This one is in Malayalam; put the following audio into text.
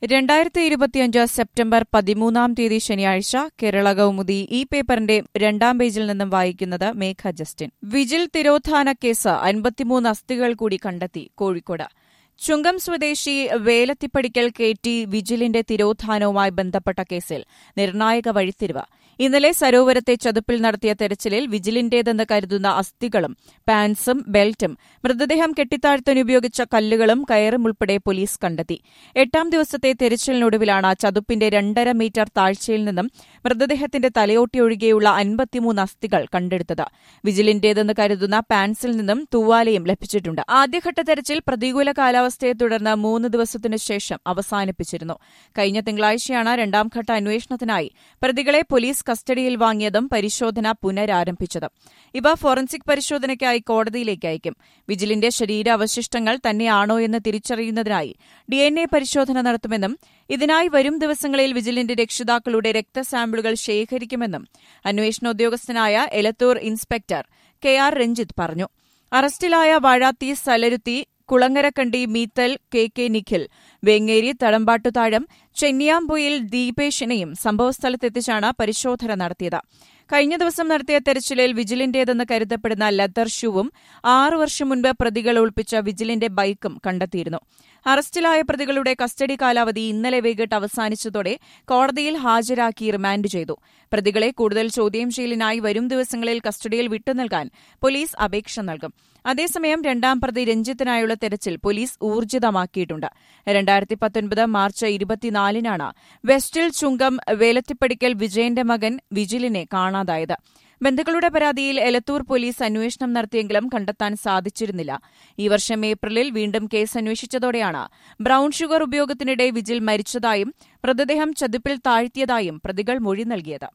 രണ്ടായിരത്തി ഇരുപത്തിയഞ്ച് സെപ്റ്റംബർ പതിമൂന്നാം തീയതി ശനിയാഴ്ച കേരള കൗമുദി ഈ പേപ്പറിന്റെ രണ്ടാം പേജിൽ നിന്നും വായിക്കുന്നത് മേഘ ജസ്റ്റിൻ വിജിൽ തിരോധാന കേസ് അൻപത്തിമൂന്ന് അസ്ഥികൾ കൂടി കണ്ടെത്തി കോഴിക്കോട് ചുങ്കം സ്വദേശി വേലത്തിപ്പടിക്കൽ കെ ടി വിജിലിന്റെ തിരോധാനവുമായി ബന്ധപ്പെട്ട കേസിൽ നിർണായക വഴിത്തിരിവ് ഇന്നലെ സരോവരത്തെ ചതുപ്പിൽ നടത്തിയ തെരച്ചിലിൽ വിജിലിന്റേതെന്ന് കരുതുന്ന അസ്ഥികളും പാൻസും ബെൽറ്റും മൃതദേഹം കെട്ടിത്താഴ്ത്താൻ ഉപയോഗിച്ച കല്ലുകളും കയറും ഉൾപ്പെടെ പോലീസ് കണ്ടെത്തി എട്ടാം ദിവസത്തെ തെരച്ചിലിനൊടുവിലാണ് ചതുപ്പിന്റെ രണ്ടര മീറ്റർ താഴ്ചയിൽ നിന്നും മൃതദേഹത്തിന്റെ തലയോട്ടി ഒഴികെയുള്ള അൻപത്തിമൂന്ന് അസ്ഥികൾ കണ്ടെടുത്തത് വിജിലിന്റേതെന്ന് കരുതുന്ന പാൻസിൽ നിന്നും തൂവാലയും ലഭിച്ചിട്ടുണ്ട് ആദ്യഘട്ട തെരച്ചിൽ പ്രതികൂല കാലാവസ്ഥയെ തുടർന്ന് മൂന്ന് ദിവസത്തിനു ശേഷം അവസാനിപ്പിച്ചിരുന്നു കഴിഞ്ഞ തിങ്കളാഴ്ചയാണ് രണ്ടാംഘട്ട അന്വേഷണത്തിനായി പ്രതികളെ പോലീസ് കസ്റ്റഡിയിൽ വാങ്ങിയതും പരിശോധന പുനരാരംഭിച്ചതും ഇവ ഫോറൻസിക് പരിശോധനയ്ക്കായി കോടതിയിലേക്ക് അയക്കും വിജിലിന്റെ ശരീരാവശിഷ്ടങ്ങൾ തന്നെയാണോ എന്ന് തിരിച്ചറിയുന്നതിനായി ഡിഎൻഎ പരിശോധന നടത്തുമെന്നും ഇതിനായി വരും ദിവസങ്ങളിൽ വിജിലിന്റെ രക്ഷിതാക്കളുടെ രക്തസാമ്പിളുകൾ ശേഖരിക്കുമെന്നും അന്വേഷണ ഉദ്യോഗസ്ഥനായ Elathur inspector K R Ranjith പറഞ്ഞു അറസ്റ്റിലായ വാഴാത്തി സലരുത്തി കുളങ്ങരക്കണ്ടി മീത്തൽ കെ കെ നിഖിൽ വേങ്ങേരി തളമ്പാട്ടുതാഴം ചെന്നിയാമ്പൊയിൽ ദീപേഷിനെയും സംഭവസ്ഥലത്തെത്തിച്ചാണ് പരിശോധന നടത്തിയത് കഴിഞ്ഞ ദിവസം നടത്തിയ തെരച്ചിലിൽ വിജിലിന്റേതെന്ന് കരുതപ്പെടുന്ന ലെതർ ഷൂവും ആറു വർഷം മുൻപ് പ്രതികൾ ഒളിപ്പിച്ച വിജിലിന്റെ ബൈക്കും കണ്ടെത്തിയിരുന്നു അറസ്റ്റിലായ പ്രതികളുടെ കസ്റ്റഡി കാലാവധി ഇന്നലെ വൈകിട്ട് അവസാനിച്ചതോടെ കോടതിയിൽ ഹാജരാക്കി റിമാൻഡ് ചെയ്തു പ്രതികളെ കൂടുതൽ ചോദ്യം ചെയ്യലിനായി വരും ദിവസങ്ങളിൽ കസ്റ്റഡിയിൽ വിട്ടുനൽകാൻ പോലീസ് അപേക്ഷ നൽകും അതേസമയം രണ്ടാം പ്രതി രഞ്ജിത്തിനായുള്ള തെരച്ചിൽ പോലീസ് ഊർജിതമാക്കിയിട്ടുണ്ട് രണ്ടായിരത്തി പത്തൊൻപത് മാർച്ച് ഇരുപത്തിനാലിനാണ് വെസ്റ്റിൽ ചുങ്കം വേലത്തിപ്പടിക്കൽ വിജയന്റെ മകൻ വിജിലിനെ കാണാതായത് ബന്ധുക്കളുടെ പരാതിയിൽ എലത്തൂർ പോലീസ് അന്വേഷണം നടത്തിയെങ്കിലും കണ്ടെത്താൻ സാധിച്ചിരുന്നില്ല ഈ വർഷം ഏപ്രിലിൽ വീണ്ടും കേസ് അന്വേഷിച്ചതോടെയാണ് ബ്രൌൺ ഷുഗർ ഉപയോഗത്തിനിടെ വിജിൽ മരിച്ചതായും മൃതദേഹം ചതുപ്പിൽ താഴ്ത്തിയതായും പ്രതികൾ മൊഴി നൽകിയത്